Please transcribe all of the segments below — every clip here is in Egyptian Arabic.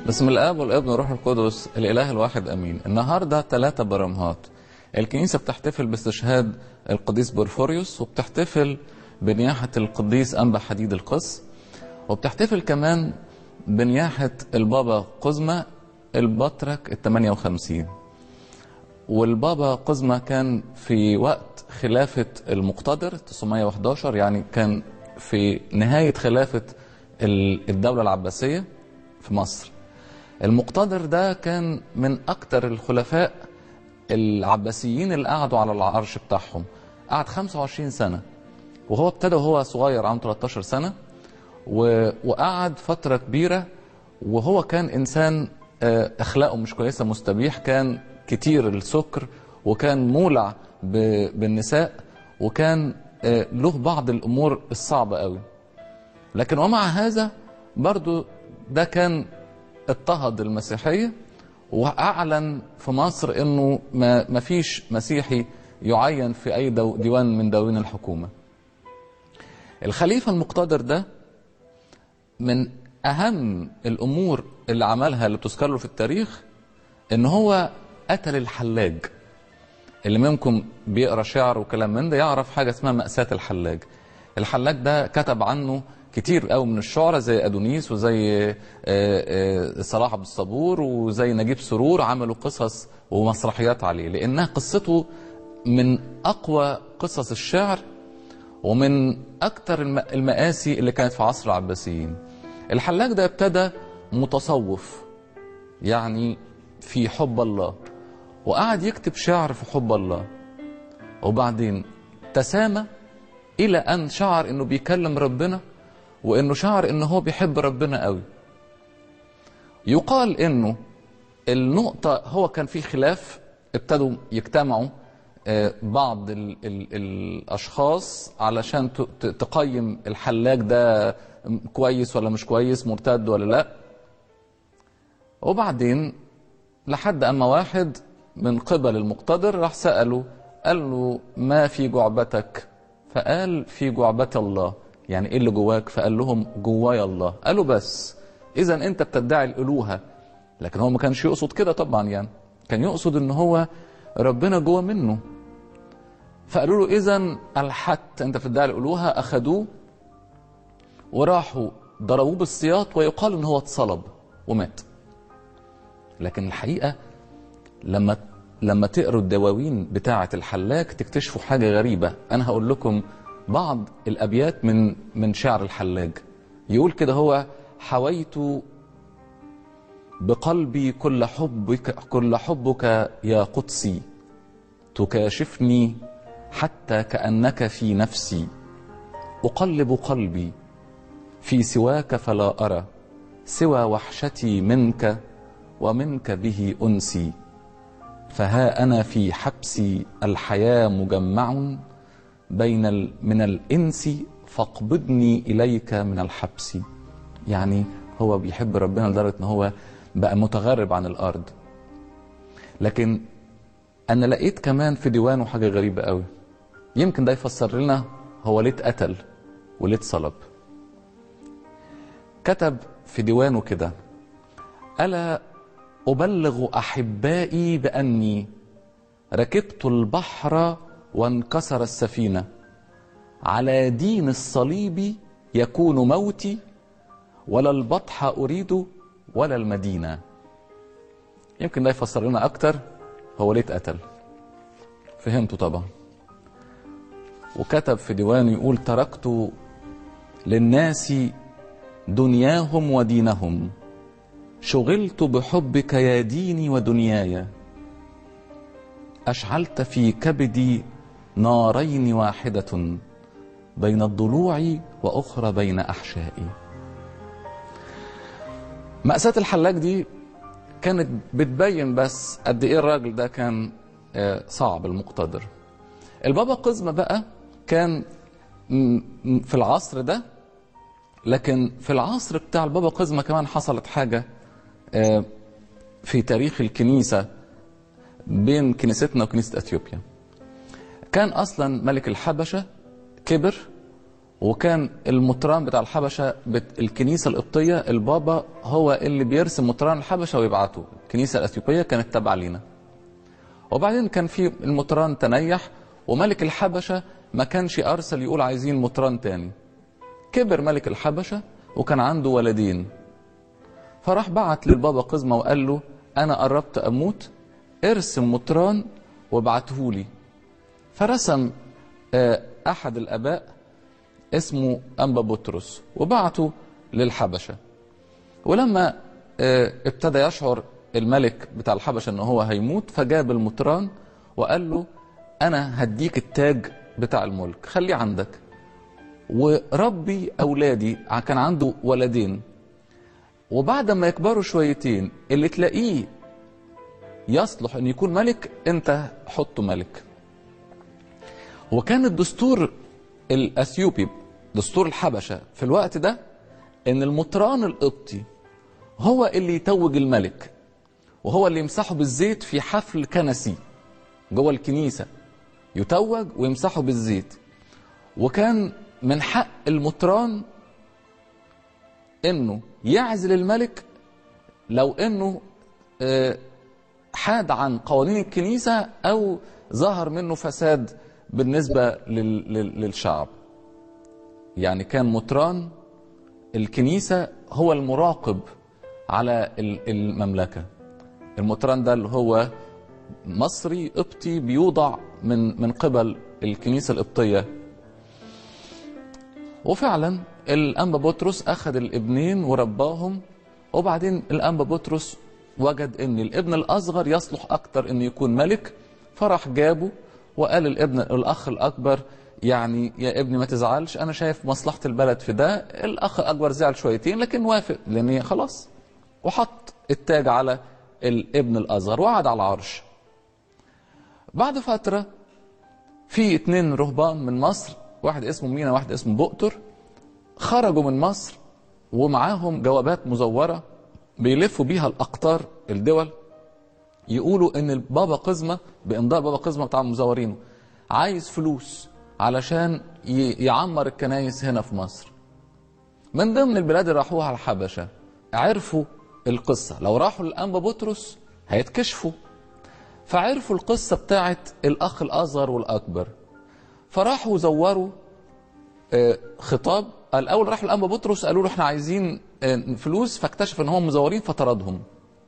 بسم الاب والابن والروح القدس الاله الواحد امين النهارده ثلاثة برمهات الكنيسه بتحتفل باستشهاد القديس بورفوريوس وبتحتفل بنياحه القديس انبا حديد القس وبتحتفل كمان بنياحه البابا قزمه البطرك ال 58 والبابا قزمه كان في وقت خلافه المقتدر 911 يعني كان في نهايه خلافه الدوله العباسيه في مصر المقتدر ده كان من اكتر الخلفاء العباسيين اللي قعدوا على العرش بتاعهم قعد 25 سنة وهو ابتدى وهو صغير عنده 13 سنة و... وقعد فترة كبيرة وهو كان إنسان أخلاقه مش كويسة مستبيح كان كتير السكر وكان مولع ب... بالنساء وكان له بعض الأمور الصعبة قوي لكن ومع هذا برضو ده كان اضطهد المسيحية وأعلن في مصر أنه ما, ما فيش مسيحي يعين في أي دو ديوان من دواوين الحكومة الخليفة المقتدر ده من أهم الأمور اللي عملها اللي بتذكر له في التاريخ أن هو قتل الحلاج اللي منكم بيقرا شعر وكلام من ده يعرف حاجة اسمها مأساة الحلاج الحلاج ده كتب عنه كتير قوي من الشعراء زي ادونيس وزي صلاح عبد الصبور وزي نجيب سرور عملوا قصص ومسرحيات عليه لانها قصته من اقوى قصص الشعر ومن اكتر المآسي اللي كانت في عصر العباسيين الحلاج ده ابتدى متصوف يعني في حب الله وقعد يكتب شعر في حب الله وبعدين تسامى الى ان شعر انه بيكلم ربنا وانه شعر انه هو بيحب ربنا قوي يقال انه النقطة هو كان في خلاف ابتدوا يجتمعوا بعض ال ال الاشخاص علشان تقيم الحلاج ده كويس ولا مش كويس مرتد ولا لا وبعدين لحد اما واحد من قبل المقتدر راح سأله قال له ما في جعبتك فقال في جعبة الله يعني ايه اللي جواك فقال لهم جوايا الله قالوا بس اذا انت بتدعي الالوهه لكن هو ما كانش يقصد كده طبعا يعني كان يقصد ان هو ربنا جوه منه فقالوا له اذا الحت انت بتدعي الالوهه اخذوه وراحوا ضربوه بالسياط ويقال ان هو اتصلب ومات لكن الحقيقه لما لما تقروا الدواوين بتاعه الحلاج تكتشفوا حاجه غريبه انا هقول لكم بعض الابيات من من شعر الحلاج يقول كده هو حويت بقلبي كل حبك كل حبك يا قدسي تكاشفني حتى كانك في نفسي اقلب قلبي في سواك فلا ارى سوى وحشتي منك ومنك به انسي فها انا في حبسي الحياه مجمع بين من الانس فاقبضني اليك من الحبس يعني هو بيحب ربنا لدرجه ان هو بقى متغرب عن الارض لكن انا لقيت كمان في ديوانه حاجه غريبه قوي يمكن ده يفسر لنا هو ليه اتقتل وليه اتصلب كتب في ديوانه كده الا ابلغ احبائي باني ركبت البحر وانكسر السفينة على دين الصليب يكون موتي ولا البطح أريد ولا المدينة يمكن ده يفسر لنا أكتر هو ليه اتقتل فهمتوا طبعا وكتب في ديوانه يقول تركت للناس دنياهم ودينهم شغلت بحبك يا ديني ودنياي أشعلت في كبدي نارين واحدة بين الضلوع وأخرى بين أحشائي مأساة الحلاج دي كانت بتبين بس قد إيه الراجل ده كان صعب المقتدر البابا قزمة بقى كان في العصر ده لكن في العصر بتاع البابا قزمة كمان حصلت حاجة في تاريخ الكنيسة بين كنيستنا وكنيسة أثيوبيا كان أصلا ملك الحبشة كبر وكان المطران بتاع الحبشة بت... الكنيسة القبطية البابا هو اللي بيرسم مطران الحبشة ويبعته الكنيسة الأثيوبية كانت تابعة لينا وبعدين كان في المطران تنيح وملك الحبشة ما كانش أرسل يقول عايزين مطران تاني كبر ملك الحبشة وكان عنده ولدين فراح بعت للبابا قزمة وقال له أنا قربت أموت ارسم مطران وابعته لي فرسم أحد الآباء اسمه أنبا بطرس وبعته للحبشة ولما ابتدى يشعر الملك بتاع الحبشة ان هو هيموت فجاب المطران وقال له انا هديك التاج بتاع الملك خليه عندك وربي اولادي كان عنده ولدين وبعد ما يكبروا شويتين اللي تلاقيه يصلح ان يكون ملك انت حطه ملك وكان الدستور الاثيوبي دستور الحبشه في الوقت ده ان المطران القبطي هو اللي يتوج الملك وهو اللي يمسحه بالزيت في حفل كنسي جوه الكنيسه يتوج ويمسحه بالزيت وكان من حق المطران انه يعزل الملك لو انه حاد عن قوانين الكنيسه او ظهر منه فساد بالنسبه للشعب يعني كان مطران الكنيسه هو المراقب على المملكه المطران ده اللي هو مصري قبطي بيوضع من من قبل الكنيسه القبطيه وفعلا الانبا بطرس اخذ الابنين ورباهم وبعدين الانبا بطرس وجد ان الابن الاصغر يصلح اكتر انه يكون ملك فراح جابه وقال الابن الاخ الاكبر يعني يا ابني ما تزعلش انا شايف مصلحه البلد في ده الاخ الاكبر زعل شويتين لكن وافق لان خلاص وحط التاج على الابن الاصغر وقعد على العرش بعد فتره في اتنين رهبان من مصر واحد اسمه مينا واحد اسمه بؤتر خرجوا من مصر ومعاهم جوابات مزوره بيلفوا بيها الاقطار الدول يقولوا ان البابا قزمه بامضاء بابا قزمه بتاع المزورين عايز فلوس علشان يعمر الكنايس هنا في مصر من ضمن البلاد اللي راحوها على الحبشه عرفوا القصه لو راحوا للانبا بطرس هيتكشفوا فعرفوا القصه بتاعت الاخ الاصغر والاكبر فراحوا زوروا خطاب الاول راحوا الانبا بطرس قالوا له احنا عايزين فلوس فاكتشف ان هم مزورين فطردهم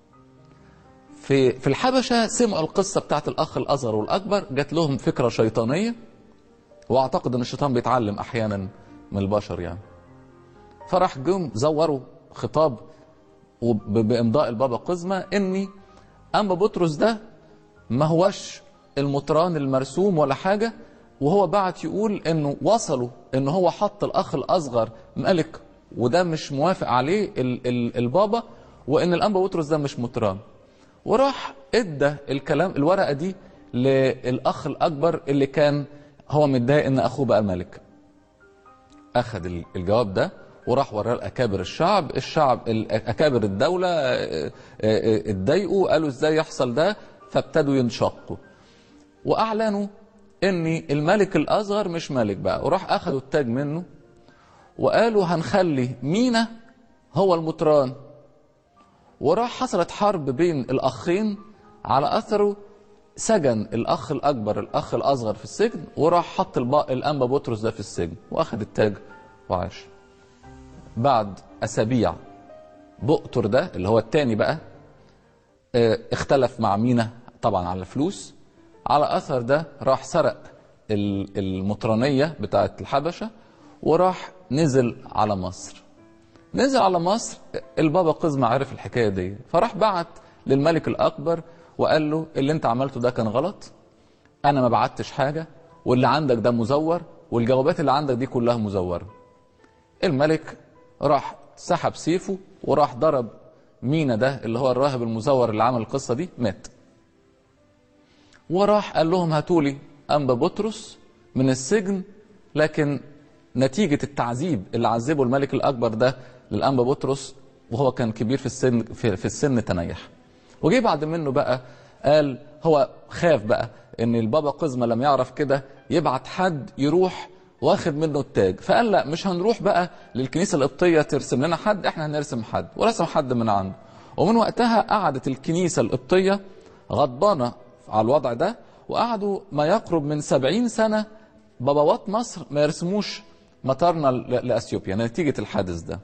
في في الحبشه سمعوا القصه بتاعت الاخ الاصغر والاكبر جات لهم فكره شيطانيه واعتقد ان الشيطان بيتعلم احيانا من البشر يعني فراح جم زوروا خطاب بامضاء البابا قزمه اني اما بطرس ده ما هوش المطران المرسوم ولا حاجه وهو بعت يقول انه وصلوا ان هو حط الاخ الاصغر ملك وده مش موافق عليه ال ال البابا وان الانبا بطرس ده مش مطران وراح ادى الكلام الورقه دي للاخ الاكبر اللي كان هو متضايق ان اخوه بقى ملك اخذ الجواب ده وراح وراه لاكابر الشعب الشعب اكابر الدوله اتضايقوا قالوا ازاي يحصل ده فابتدوا ينشقوا واعلنوا ان الملك الاصغر مش ملك بقى وراح اخذوا التاج منه وقالوا هنخلي مينا هو المطران وراح حصلت حرب بين الاخين على اثره سجن الاخ الاكبر الاخ الاصغر في السجن وراح حط الانبا بطرس ده في السجن واخذ التاج وعاش بعد اسابيع بؤتر ده اللي هو التاني بقى اختلف مع مينا طبعا على الفلوس على اثر ده راح سرق المطرانيه بتاعت الحبشه وراح نزل على مصر نزل على مصر البابا قزمة عرف الحكايه دي فراح بعت للملك الاكبر وقال له اللي انت عملته ده كان غلط انا ما بعتش حاجه واللي عندك ده مزور والجوابات اللي عندك دي كلها مزوره الملك راح سحب سيفه وراح ضرب مينا ده اللي هو الراهب المزور اللي عمل القصه دي مات وراح قال لهم هاتوا لي انبا بطرس من السجن لكن نتيجه التعذيب اللي عذبه الملك الاكبر ده للانبا بطرس وهو كان كبير في السن في, في السن تنيح وجي بعد منه بقى قال هو خاف بقى ان البابا قزمه لم يعرف كده يبعت حد يروح واخد منه التاج فقال لا مش هنروح بقى للكنيسة القبطية ترسم لنا حد احنا هنرسم حد ورسم حد من عنده ومن وقتها قعدت الكنيسة القبطية غضبانة على الوضع ده وقعدوا ما يقرب من سبعين سنة بابوات مصر ما يرسموش مطارنا ل- لأثيوبيا نتيجة الحادث ده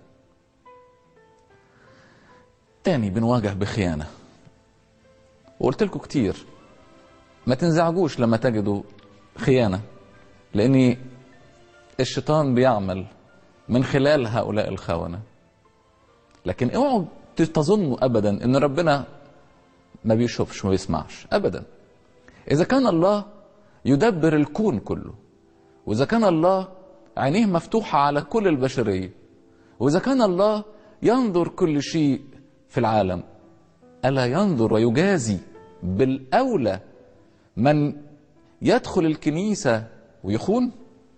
تاني بنواجه بخيانة وقلت لكم كتير ما تنزعجوش لما تجدوا خيانة لأن الشيطان بيعمل من خلال هؤلاء الخونة لكن اوعوا تظنوا أبدا أن ربنا ما بيشوفش ما بيسمعش أبدا إذا كان الله يدبر الكون كله وإذا كان الله عينيه مفتوحة على كل البشرية وإذا كان الله ينظر كل شيء في العالم ألا ينظر ويجازي بالأولى من يدخل الكنيسة ويخون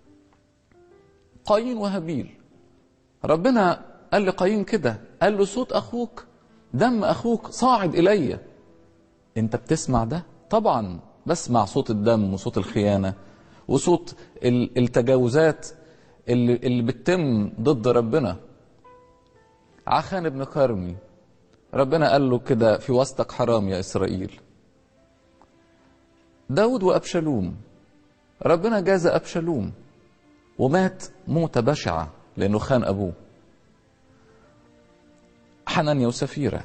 قايين وهابيل ربنا قال لقايين كده قال له صوت أخوك دم أخوك صاعد إلي أنت بتسمع ده طبعا بسمع صوت الدم وصوت الخيانة وصوت ال- التجاوزات اللي, اللي بتتم ضد ربنا عخان ابن كرمي ربنا قال له كده في وسطك حرام يا إسرائيل داود وأبشالوم ربنا جاز أبشالوم ومات موتة بشعة لأنه خان أبوه حنانيا وسفيرة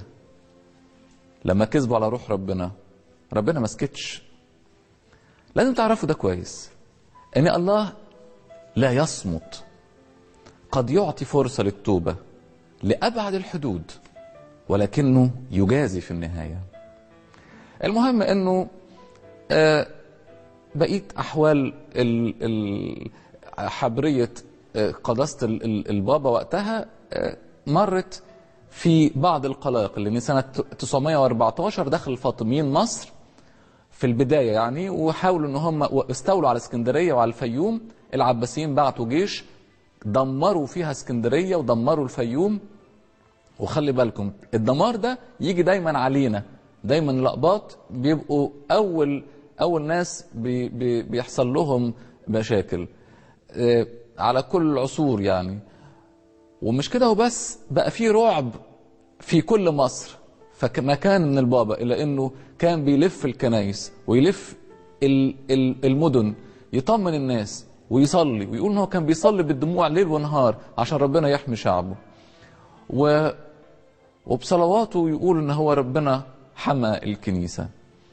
لما كذبوا على روح ربنا ربنا ما سكتش لازم تعرفوا ده كويس ان الله لا يصمت قد يعطي فرصة للتوبة لأبعد الحدود ولكنه يجازي في النهاية المهم انه آه، بقية أحوال ال- ال- حبرية آه، قداسة ال- ال- البابا وقتها آه، مرت في بعض القلاقل لأن سنة 914 دخل الفاطميين مصر في البداية يعني وحاولوا ان هم استولوا على اسكندرية وعلى الفيوم العباسيين بعتوا جيش دمروا فيها اسكندرية ودمروا الفيوم وخلي بالكم الدمار ده يجي دايما علينا دايما الأقباط بيبقوا أول أول ناس بي بي بيحصل لهم مشاكل آه، على كل العصور يعني ومش كده وبس بقى في رعب في كل مصر فما كان من البابا إلا أنه كان بيلف الكنايس ويلف ال- ال- المدن يطمن الناس ويصلي ويقول ان هو كان بيصلي بالدموع ليل ونهار عشان ربنا يحمي شعبه و وبصلواته يقول ان هو ربنا حمى الكنيسه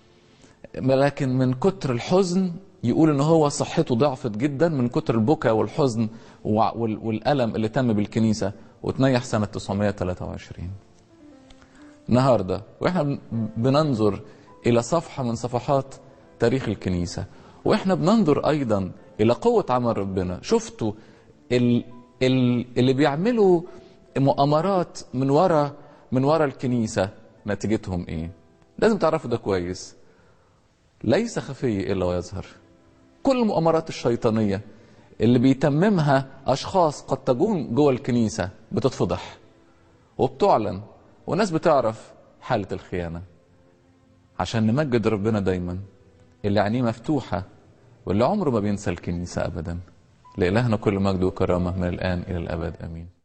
لكن من كتر الحزن يقول ان هو صحته ضعفت جدا من كتر البكاء والحزن وع- وال- والالم اللي تم بالكنيسه وتنيح سنه 923 النهارده واحنا بن- بننظر الى صفحه من صفحات تاريخ الكنيسه واحنا بننظر ايضا الى قوه عمل ربنا شفتوا ال ال اللي بيعملوا مؤامرات من ورا من ورا الكنيسه نتيجتهم ايه لازم تعرفوا ده كويس ليس خفي الا ويظهر كل المؤامرات الشيطانيه اللي بيتممها اشخاص قد تكون جوه الكنيسه بتتفضح وبتعلن والناس بتعرف حالة الخيانة عشان نمجد ربنا دايما اللي عينيه مفتوحة واللي عمره ما بينسى الكنيسة أبدا لإلهنا كل مجد وكرامة من الآن إلى الأبد آمين